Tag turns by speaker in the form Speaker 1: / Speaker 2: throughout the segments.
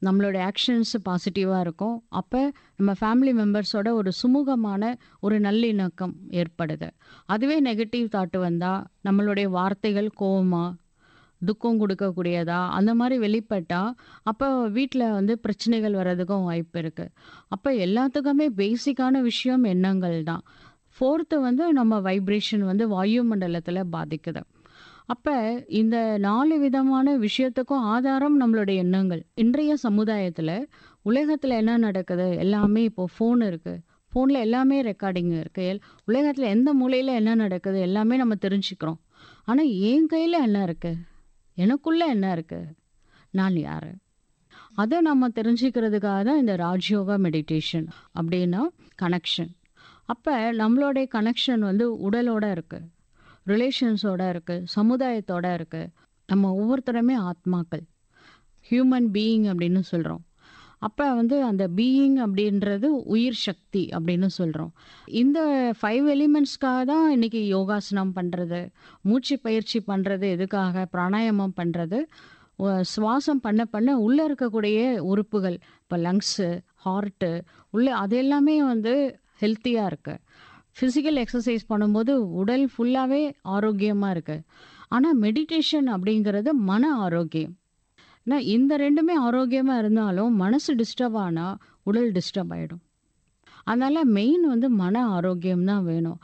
Speaker 1: நம்மளுடைய ஆக்ஷன்ஸ் பாசிட்டிவாக இருக்கும் அப்போ நம்ம ஃபேமிலி மெம்பர்ஸோட ஒரு சுமூகமான ஒரு நல்லிணக்கம் ஏற்படுது அதுவே நெகட்டிவ் தாட்டு வந்தால் நம்மளுடைய வார்த்தைகள் கோவமா துக்கம் கொடுக்கக்கூடியதா அந்த மாதிரி வெளிப்பட்டால் அப்போ வீட்டில் வந்து பிரச்சனைகள் வர்றதுக்கும் வாய்ப்பு இருக்குது அப்போ எல்லாத்துக்குமே பேசிக்கான விஷயம் எண்ணங்கள் தான் ஃபோர்த்து வந்து நம்ம வைப்ரேஷன் வந்து வாயுமண்டலத்தில் பாதிக்குது அப்போ இந்த நாலு விதமான விஷயத்துக்கும் ஆதாரம் நம்மளுடைய எண்ணங்கள் இன்றைய சமுதாயத்தில் உலகத்தில் என்ன நடக்குது எல்லாமே இப்போ ஃபோன் இருக்குது ஃபோனில் எல்லாமே ரெக்கார்டிங் இருக்குது உலகத்தில் எந்த மூலையில் என்ன நடக்குது எல்லாமே நம்ம தெரிஞ்சுக்கிறோம் ஆனால் என் கையில் என்ன இருக்குது எனக்குள்ள என்ன இருக்குது நான் யார் அதை நம்ம தெரிஞ்சுக்கிறதுக்காக தான் இந்த ராஜ்யோகா மெடிடேஷன் அப்படின்னா கனெக்ஷன் அப்போ நம்மளுடைய கனெக்ஷன் வந்து உடலோட இருக்குது ரிலேஷன்ஸோட இருக்குது சமுதாயத்தோட இருக்குது நம்ம ஒவ்வொருத்தருமே ஆத்மாக்கள் ஹியூமன் பீயிங் அப்படின்னு சொல்கிறோம் அப்போ வந்து அந்த பீயிங் அப்படின்றது உயிர் சக்தி அப்படின்னு சொல்கிறோம் இந்த ஃபைவ் எலிமெண்ட்ஸ்க்காக தான் இன்றைக்கி யோகாசனம் பண்ணுறது மூச்சு பயிற்சி பண்ணுறது எதுக்காக பிராணாயாமம் பண்ணுறது சுவாசம் பண்ண பண்ண உள்ளே இருக்கக்கூடிய உறுப்புகள் இப்போ லங்ஸு ஹார்ட்டு உள்ளே அது எல்லாமே வந்து ஹெல்த்தியாக இருக்குது ஃபிசிக்கல் எக்ஸசைஸ் பண்ணும்போது உடல் ஃபுல்லாகவே ஆரோக்கியமாக இருக்குது ஆனால் மெடிடேஷன் அப்படிங்கிறது மன ஆரோக்கியம் ஏன்னா இந்த ரெண்டுமே ஆரோக்கியமாக இருந்தாலும் மனசு டிஸ்டர்ப் ஆனால் உடல் டிஸ்டர்ப் ஆகிடும் அதனால் மெயின் வந்து மன ஆரோக்கியம் தான் வேணும்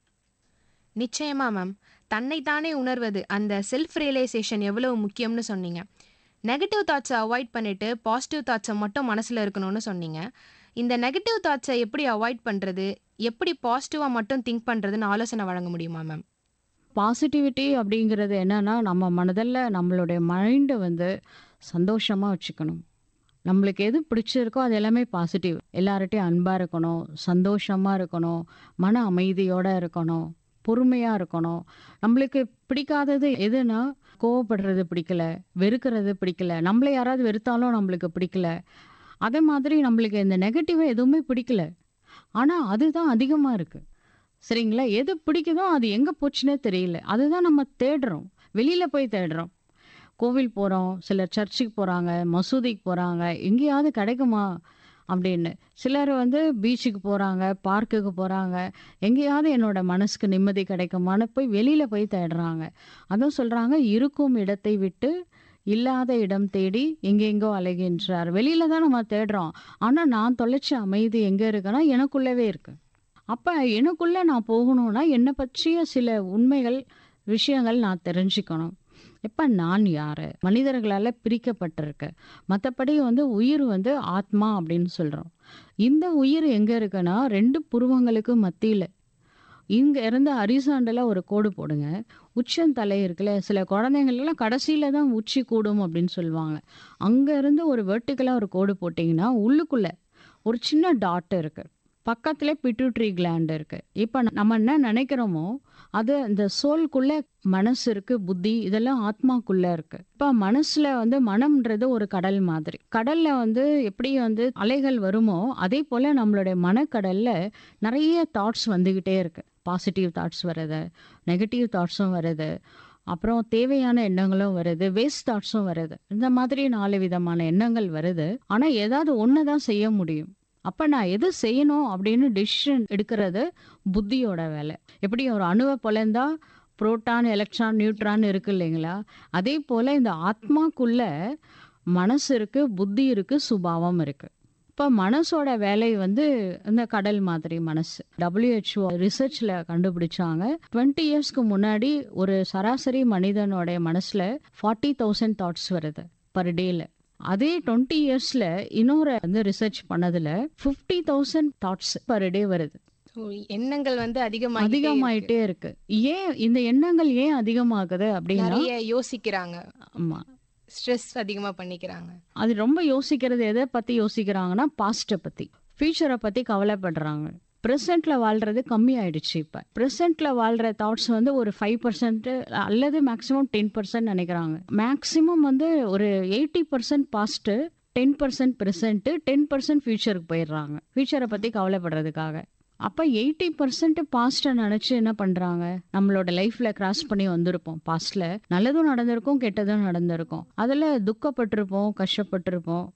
Speaker 2: நிச்சயமா மேம் தன்னைத்தானே உணர்வது அந்த செல்ஃப் ரியலைசேஷன் எவ்வளவு முக்கியம்னு சொன்னீங்க நெகட்டிவ் தாட்ஸை அவாய்ட் பண்ணிட்டு பாசிட்டிவ் தாட்ஸை மட்டும் மனசில் இருக்கணும்னு சொன்னீங்க இந்த நெகட்டிவ் தாட்ஸை எப்படி அவாய்ட் பண்ணுறது எப்படி பாசிட்டிவாக மட்டும் திங்க் பண்ணுறதுன்னு ஆலோசனை வழங்க முடியுமா மேம்
Speaker 1: பாசிட்டிவிட்டி அப்படிங்கிறது என்னன்னா நம்ம மனதில் நம்மளுடைய மைண்டை வந்து சந்தோஷமாக வச்சுக்கணும் நம்மளுக்கு எது பிடிச்சிருக்கோ அது எல்லாமே பாசிட்டிவ் எல்லார்ட்டையும் அன்பாக இருக்கணும் சந்தோஷமாக இருக்கணும் மன அமைதியோடு இருக்கணும் பொறுமையாக இருக்கணும் நம்மளுக்கு பிடிக்காதது எதுனா கோவப்படுறது பிடிக்கல வெறுக்கிறது பிடிக்கல நம்மளை யாராவது வெறுத்தாலும் நம்மளுக்கு பிடிக்கல அதே மாதிரி நம்மளுக்கு இந்த நெகட்டிவ் எதுவுமே பிடிக்கல ஆனால் அதுதான் அதிகமாக இருக்குது சரிங்களா எது பிடிக்குதோ அது எங்கே போச்சுன்னே தெரியல அதுதான் நம்ம தேடுறோம் வெளியில் போய் தேடுறோம் கோவில் போகிறோம் சிலர் சர்ச்சுக்கு போகிறாங்க மசூதிக்கு போகிறாங்க எங்கேயாவது கிடைக்குமா அப்படின்னு சிலர் வந்து பீச்சுக்கு போகிறாங்க பார்க்குக்கு போகிறாங்க எங்கேயாவது என்னோட மனசுக்கு நிம்மதி கிடைக்குமான்னு போய் வெளியில் போய் தேடுறாங்க அதுவும் சொல்கிறாங்க இருக்கும் இடத்தை விட்டு இல்லாத இடம் தேடி எங்கெங்கோ அலைகின்றார் வெளியில தான் நம்ம தேடுறோம் ஆனால் நான் தொலைச்ச அமைதி எங்கே இருக்குன்னா எனக்குள்ளவே இருக்கு அப்போ எனக்குள்ளே நான் போகணும்னா என்னை பற்றிய சில உண்மைகள் விஷயங்கள் நான் தெரிஞ்சுக்கணும் எப்போ நான் யார் மனிதர்களால் பிரிக்கப்பட்டிருக்கு மற்றபடி வந்து உயிர் வந்து ஆத்மா அப்படின்னு சொல்கிறோம் இந்த உயிர் எங்கே இருக்குன்னா ரெண்டு புருவங்களுக்கு மத்தியில் இங்கே இருந்து அரிசாண்டில் ஒரு கோடு போடுங்க உச்சந்தலை இருக்குல்ல சில குழந்தைங்களுக்குலாம் கடைசியில் தான் உச்சி கூடும் அப்படின்னு சொல்லுவாங்க அங்கே இருந்து ஒரு வெர்டிக்கலாக ஒரு கோடு போட்டிங்கன்னா உள்ளுக்குள்ளே ஒரு சின்ன டாட் இருக்குது பக்கத்துல பிட்யூட்ரி கிளாண்ட் இருக்கு இப்போ நம்ம என்ன நினைக்கிறோமோ அது இந்த சோல்குள்ள மனசு இருக்கு புத்தி இதெல்லாம் ஆத்மாக்குள்ள இருக்கு இப்போ மனசுல வந்து மனம்ன்றது ஒரு கடல் மாதிரி கடல்ல வந்து எப்படி வந்து அலைகள் வருமோ அதே போல நம்மளுடைய மனக்கடல்ல நிறைய தாட்ஸ் வந்துகிட்டே இருக்கு பாசிட்டிவ் தாட்ஸ் வருது நெகட்டிவ் தாட்ஸும் வருது அப்புறம் தேவையான எண்ணங்களும் வருது வேஸ்ட் தாட்ஸும் வருது இந்த மாதிரி நாலு விதமான எண்ணங்கள் வருது ஆனால் ஏதாவது ஒன்று தான் செய்ய முடியும் அப்போ நான் எது செய்யணும் அப்படின்னு டிசிஷன் எடுக்கிறது புத்தியோட வேலை எப்படி ஒரு அணுவை பொலந்தா புரோட்டான் எலக்ட்ரான் நியூட்ரான் இருக்கு இல்லைங்களா அதே போல் இந்த ஆத்மாக்குள்ள மனசு இருக்கு புத்தி இருக்கு சுபாவம் இருக்கு இப்போ மனசோட வேலை வந்து இந்த கடல் மாதிரி மனசு டபிள்யூஹெச்ஓ ரிசர்ச்சில் கண்டுபிடிச்சாங்க டுவெண்ட்டி இயர்ஸ்க்கு முன்னாடி ஒரு சராசரி மனிதனோட மனசில் ஃபார்ட்டி தௌசண்ட் தாட்ஸ் வருது பர் டேல அதே டுவெண்ட்டி இயர்ஸ்ல இன்னொரு வந்து ரிசர்ச் பண்ணதுல fifty thousand thoughts per day வருது
Speaker 2: எண்ணங்கள் வந்து அதிகமாக
Speaker 1: அதிகமாயிட்டே இருக்கு ஏன் இந்த எண்ணங்கள் ஏன் அதிகமாகுது அப்படின்னா
Speaker 2: நிறைய யோசிக்கிறாங்க
Speaker 1: ஆமா
Speaker 2: ஸ்ட்ரெஸ் அதிகமாக பண்ணிக்கிறாங்க
Speaker 1: அது ரொம்ப யோசிக்கிறது எதை பத்தி யோசிக்கிறாங்கன்னா பாஸ்ட்டை பத்தி ஃபியூச்சரை பத்தி கவலைப்படுறாங்க ப்ரெசென்ட்ல வாழ்றது கம்மி ஆயிடுச்சு இப்போ ப்ரெசென்ட்ல வாழ்ற தாட்ஸ் வந்து ஒரு ஃபைவ் பர்சன்ட் அல்லது மேக்ஸிமம் டென் பர்சன்ட் நினைக்கிறாங்க மேக்ஸிமம் வந்து ஒரு eighty percent past ten percent present ten percent ஃபியூச்சருக்கு போயிடுறாங்க ஃபியூச்சரை பற்றி கவலைப்படுறதுக்காக அப்போ எயிட்டி பர்சன்ட் பாஸ்ட்டை நினச்சி என்ன பண்ணுறாங்க நம்மளோட லைஃப்பில் கிராஸ் பண்ணி வந்திருப்போம் பாஸ்ட்டில் நல்லதும் நடந்திருக்கும் கெட்டதும் நடந்திருக்கும் அதில் துக்கப்பட்டிருப்போம் கஷ்டப்பட்டிருப்போம்